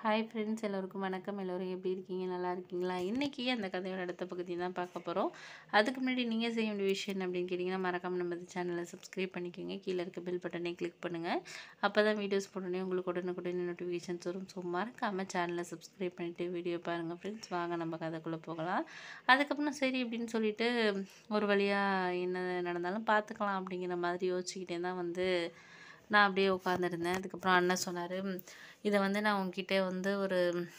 hi friends எல்லோருக்கும் வணக்கம் எல்லோரும் எப்படி இருக்கீங்க நல்லா இருக்கீங்களா இன்றைக்கி அந்த கதையோட அடுத்த பகுதி தான் பார்க்க போகிறோம் அதுக்கு முன்னாடி நீங்கள் செய்ய வேண்டிய விஷயம் என்ன அப்படின்னு கேட்டிங்கன்னா மறக்காம நம்ம சேனலை சப்ஸ்கிரைப் பண்ணிக்கோங்க கீழே இருக்க பெல் பட்டனை கிளிக் பண்ணுங்கள் அப்போ தான் வீடியோஸ் போட்டோன்னே உங்களுக்கு உடனுக்குடனே நோட்டிஃபிகேஷன்ஸ் வரும் ஸோ மறக்காமல் சேனலை சப்ஸ்கிரைப் பண்ணிவிட்டு வீடியோ பாருங்கள் ஃப்ரெண்ட்ஸ் வாங்க நம்ம கதைக்குள்ளே போகலாம் அதுக்கப்புறம் சரி அப்படின்னு சொல்லிட்டு ஒரு வழியாக என்ன நடந்தாலும் பார்த்துக்கலாம் அப்படிங்கிற மாதிரி யோசிச்சுக்கிட்டே தான் வந்து நான் அப்படியே உட்காந்துருந்தேன் அதுக்கப்புறம் அண்ணன் சொன்னார் இதை வந்து நான் உங்ககிட்ட வந்து ஒரு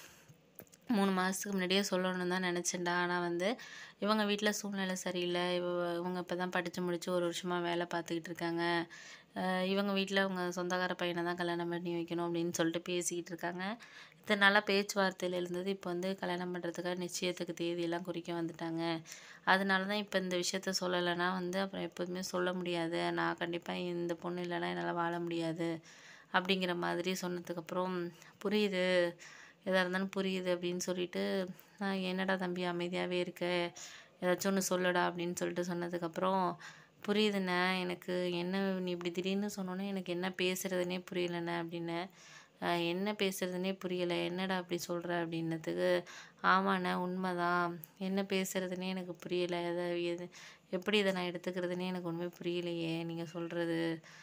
மூணு மாதத்துக்கு முன்னாடியே சொல்லணும்னு தான் நினச்சேன்டா ஆனால் வந்து இவங்க வீட்டில் சூழ்நிலை சரியில்லை இவ இவங்க இப்போ தான் படித்து முடித்து ஒரு வருஷமாக வேலை பார்த்துக்கிட்டு இருக்காங்க அஹ் இவங்க வீட்டில் அவங்க சொந்தக்கார பையனை தான் கல்யாணம் பண்ணி வைக்கணும் அப்படின்னு சொல்லிட்டு பேசிக்கிட்டு இருக்காங்க இத்தனை நாளாக பேச்சுவார்த்தையில் இருந்தது இப்போ வந்து கல்யாணம் பண்ணுறதுக்காக நிச்சயத்துக்கு தேதியெல்லாம் குறிக்க வந்துட்டாங்க அதனால தான் இப்போ இந்த விஷயத்த சொல்லலைன்னா வந்து அப்புறம் எப்போதுமே சொல்ல முடியாது நான் கண்டிப்பாக இந்த பொண்ணு இல்லைன்னா என்னால் வாழ முடியாது அப்படிங்கிற மாதிரி சொன்னதுக்கப்புறம் புரியுது எதாக இருந்தாலும் புரியுது அப்படின்னு சொல்லிட்டு நான் என்னடா தம்பி அமைதியாகவே இருக்க ஏதாச்சும் ஒன்று சொல்லுடா அப்படின்னு சொல்லிட்டு சொன்னதுக்கப்புறம் புரியுதுண்ணே எனக்கு என்ன நீ இப்படி திடீர்னு சொன்னோன்னே எனக்கு என்ன பேசுகிறதுனே புரியலண்ணே அப்படின்னு "அஹ், என்ன பேசுகிறதுனே புரியலை என்னடா அப்படி சொல்கிற அப்படின்னதுக்கு ஆமாண்ணே உண்மைதான் என்ன பேசுகிறதுனே எனக்கு புரியலை எதை எது எப்படி இதை நான் எடுத்துக்கிறதுனே எனக்கு ஒன்றுமே புரியலையே நீங்கள் சொல்கிறது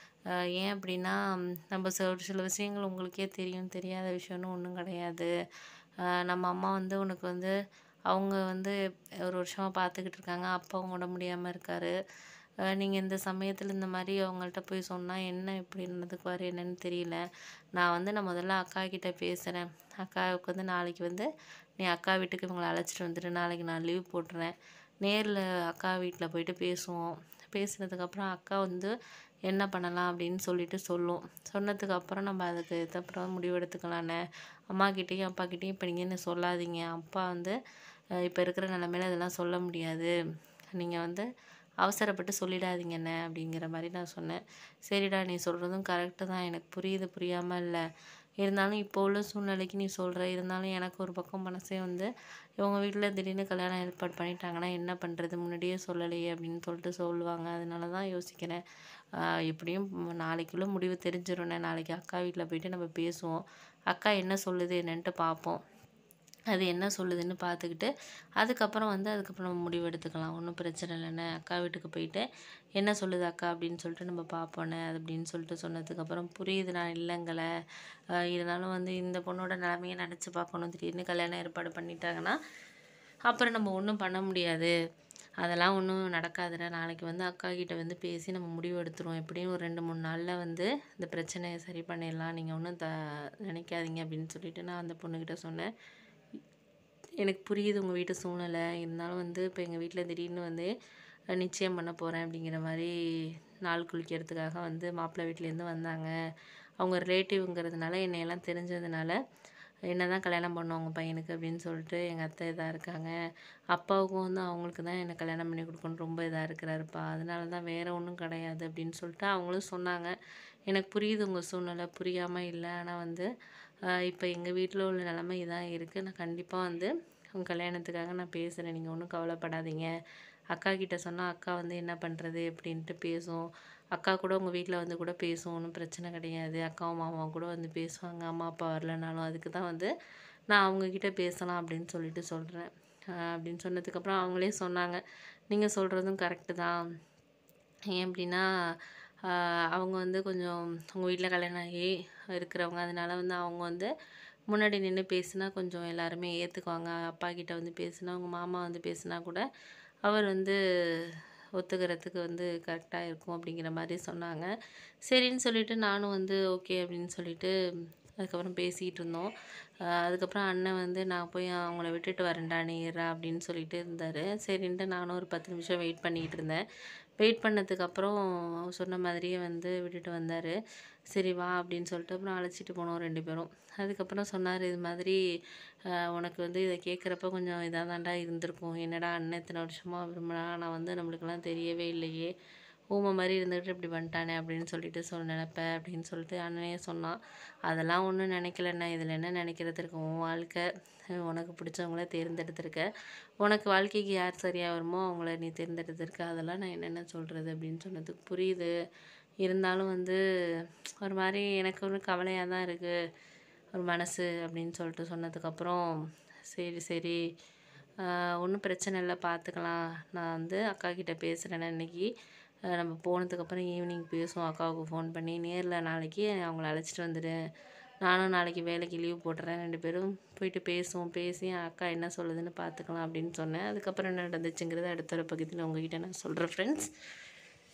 ஏன் அப்படின்னா ம், நம்ம சில சில விஷயங்கள் உங்களுக்கே தெரியும் தெரியாத விஷயம்னு ஒன்றும் கிடையாது அஹ், நம்ம அம்மா வந்து உனக்கு வந்து அவங்க வந்து ஒரு வருஷமாக பார்த்துக்கிட்டு இருக்காங்க அப்பா உடம்பு முடியாமல் இருக்காரு நீங்கள் இந்த சமயத்தில் இந்த மாதிரி அவங்கள்ட்ட போய் சொன்னால் என்ன இப்படி நடந்துக்குவார் என்னன்னு தெரியல நான் வந்து நான் முதல்ல அக்கா கிட்ட பேசுகிறேன் அக்காவுக்கு வந்து நாளைக்கு வந்து நீ அக்கா வீட்டுக்கு இவங்களை அழைச்சிட்டு வந்துட்டு நாளைக்கு நான் லீவ் போட்டுறேன் நேரில் அக்கா வீட்டில் போயிட்டு பேசுவோம் பேசுனதுக்கப்புறம் அக்கா வந்து என்ன பண்ணலாம் அப்படின்னு சொல்லிட்டு சொல்லும் சொன்னதுக்கு அப்புறம் நம்ம அதுக்கு அப்புறம் முடிவெடுத்துக்கலாண்ணே அம்மாக்கிட்டேயும் அப்பாக்கிட்டேயும் இப்போ நீங்கள் என்ன சொல்லாதீங்க அப்பா வந்து இப்போ இருக்கிற நிலமையில இதெல்லாம் சொல்ல முடியாது நீங்கள் வந்து அவசரப்பட்டு சொல்லிடாதீங்கண்ணே அப்படிங்கிற மாதிரி நான் சொன்னேன் சரிடா நீ சொல்கிறதும் கரெக்டு தான் எனக்கு புரியுது புரியாமல் இல்லை இருந்தாலும் இப்போ உள்ள சூழ்நிலைக்கு நீ சொல்கிற இருந்தாலும் எனக்கு ஒரு பக்கம் மனசே வந்து இவங்க வீட்டில் திடீர்னு கல்யாணம் ஏற்பாடு பண்ணிட்டாங்கன்னா என்ன பண்ணுறது முன்னாடியே சொல்லலையே அப்படின்னு சொல்லிட்டு சொல்லுவாங்க அதனால தான் யோசிக்கிறேன் ஆஹ் எப்படியும் ம் நாளைக்குள்ளே முடிவு தெரிஞ்சிடும்ண்ணே நாளைக்கு அக்கா வீட்டில் போயிட்டு நம்ம பேசுவோம் அக்கா என்ன சொல்லுது என்னன்ட்டு பார்ப்போம் அது என்ன சொல்லுதுன்னு பார்த்துக்கிட்டு அதுக்கப்புறம் வந்து அதுக்கப்புறம் நம்ம முடிவு எடுத்துக்கலாம் ஒன்றும் பிரச்சனை இல்லைண்ணே அக்கா வீட்டுக்கு போயிட்டு என்ன சொல்லுது அக்கா அப்படின்னு சொல்லிட்டு நம்ம பார்ப்போண்ணே அது அப்படின்னு சொல்லிட்டு சொன்னதுக்கப்புறம் புரியுது நான் இல்லைங்களே ஆஹ் இருந்தாலும் வந்து இந்த பொண்ணோட நிலமையை நினச்சி பார்க்கணும் திடீர்னு கல்யாணம் ஏற்பாடு பண்ணிட்டாங்கன்னா அப்புறம் நம்ம ஒன்றும் பண்ண முடியாது அதெல்லாம் ஒன்றும் நடக்காதுடா நாளைக்கு வந்து அக்கா கிட்ட வந்து பேசி நம்ம முடிவு எடுத்துருவோம் எப்படியும் ஒரு ரெண்டு மூணு நாளில் வந்து இந்த பிரச்சனையை சரி பண்ணிடலாம் நீங்கள் ஒன்றும் த நினைக்காதீங்க அப்படின்னு சொல்லிட்டு நான் அந்த பொண்ணுக்கிட்ட சொன்னேன் எனக்கு புரியுது உங்கள் வீட்டு சூழ்நிலை இருந்தாலும் வந்து இப்போ எங்கள் வீட்டில் திடீர்னு வந்து அஹ், நிச்சயம் பண்ண போகிறேன் அப்படிங்கிற மாதிரி நாள் குளிக்கிறதுக்காக வந்து மாப்பிள்ளை வீட்டிலேருந்து வந்தாங்க அவங்க ரிலேட்டிவ்ங்கிறதுனால என்னையெல்லாம் தெரிஞ்சதுனால என்ன தான் கல்யாணம் பண்ணோம் உங்கள் பையனுக்கு அப்படின்னு சொல்லிட்டு எங்கள் அத்தை இதாக இருக்காங்க அப்பாவுக்கும் வந்து அவங்களுக்கு தான் என்னை கல்யாணம் பண்ணி கொடுக்கணும் ரொம்ப இதாக இருக்கிறாருப்பா அதனால தான் வேறு ஒன்றும் கிடையாது அப்படின்னு சொல்லிட்டு அவங்களும் சொன்னாங்க எனக்கு புரியுது உங்கள் சூழ்நிலை புரியாமல் இல்லை ஆனால் வந்து இப்போ எங்கள் வீட்டில் உள்ள நிலமை இதான் இருக்குது நான் கண்டிப்பாக வந்து உங்கள் கல்யாணத்துக்காக நான் பேசுகிறேன் நீங்கள் ஒன்றும் கவலைப்படாதீங்க அக்கா கிட்ட சொன்னால் அக்கா வந்து என்ன பண்ணுறது அப்படின்ட்டு பேசும் அக்கா கூட உங்கள் வீட்டில் வந்து கூட பேசும் ஒன்றும் பிரச்சனை கிடையாது அக்காவும் மாமாவும் கூட வந்து பேசுவாங்க அம்மா அப்பா வரலனாலும் அதுக்கு தான் வந்து நான் அவங்கக்கிட்ட பேசலாம் அப்படின்னு சொல்லிட்டு சொல்கிறேன் அப்படின்னு சொன்னதுக்கப்புறம் அவங்களே சொன்னாங்க நீங்கள் சொல்கிறதும் கரெக்டு தான் ஏன் அப்படின்னா ஆஹ் அவங்க வந்து கொஞ்சம் அவங்க வீட்டில் கல்யாணம் ஆகி இருக்கிறவங்க அதனால வந்து அவங்க வந்து முன்னாடி நின்று பேசினா கொஞ்சம் எல்லாருமே ஏற்றுக்குவாங்க அப்பா கிட்ட வந்து பேசினா அவங்க மாமா வந்து பேசினா கூட அவர் வந்து ஒத்துக்கிறதுக்கு வந்து கரெக்டாக இருக்கும் அப்படிங்கிற மாதிரி சொன்னாங்க சரின்னு சொல்லிட்டு நானும் வந்து ஓகே அப்படின்னு சொல்லிட்டு அதுக்கப்புறம் பேசிகிட்டு இருந்தோம் ஆஹ் அதுக்கப்புறம் அண்ணன் வந்து நான் போய் அவங்கள விட்டுட்டு வரேன்டா நீ இருடா அப்படின்னு சொல்லிட்டு இருந்தார் சரின்ட்டு நானும் ஒரு பத்து நிமிஷம் வெயிட் பண்ணிக்கிட்டு இருந்தேன் வெயிட் பண்ணதுக்கப்புறம் அவர் சொன்ன மாதிரியே வந்து விட்டுட்டு வந்தார் சரி வா அப்படின்னு சொல்லிட்டு அப்புறம் அழைச்சிட்டு போனோம் ரெண்டு பேரும் அதுக்கப்புறம் சொன்னார் இது மாதிரி ஆஹ் உனக்கு வந்து இதை கேட்குறப்ப கொஞ்சம் இதாக தான்டா இருந்திருக்கும் என்னடா அண்ணன் இத்தனை வருஷமாக விரும்பினா நான் வந்து நம்மளுக்கெல்லாம் தெரியவே இல்லையே ஊமை மாதிரி இருந்துகிட்டு இப்படி வந்துட்டானே அப்படின்னு சொல்லிட்டு சொல் நினப்பேன் அப்படின்னு சொல்லிட்டு அண்ணனே சொன்னான் அதெல்லாம் ஒன்றும் நினைக்கலண்ணா இதில் என்ன நினைக்கிறது இருக்கு உன் வாழ்க்கை உனக்கு பிடிச்சவங்கள தேர்ந்தெடுத்திருக்க உனக்கு வாழ்க்கைக்கு யார் சரியாக வருமோ அவங்கள நீ தேர்ந்தெடுத்திருக்க அதெல்லாம் நான் என்னென்ன சொல்கிறது அப்படின்னு சொன்னதுக்கு புரியுது இருந்தாலும் வந்து ஒரு மாதிரி எனக்கு ஒரு கவலையாக தான் இருக்குது ஒரு மனசு அப்படின்னு சொல்லிட்டு சொன்னதுக்கப்புறம் சரி சரி ஒன்றும் பிரச்சனை இல்லை பார்த்துக்கலாம் நான் வந்து அக்கா கிட்ட பேசுகிறேன் இன்னைக்கு அஹ் நம்ம போனதுக்கப்புறம் ஈவினிங் பேசுவோம் அக்காவுக்கு ஃபோன் பண்ணி நேரில் நாளைக்கு அவங்கள அழைச்சிட்டு வந்துடு நானும் நாளைக்கு வேலைக்கு லீவ் போட்டுறேன் ரெண்டு பேரும் போயிட்டு பேசுவோம் பேசி அக்கா என்ன சொல்லுதுன்னு பார்த்துக்கலாம் அப்படின்னு சொன்னேன் அதுக்கப்புறம் என்ன நடந்துச்சுங்கிறத அடுத்த ஒரு பக்கத்தில் உங்ககிட்ட நான் சொல்கிறேன் ஃப்ரெண்ட்ஸ்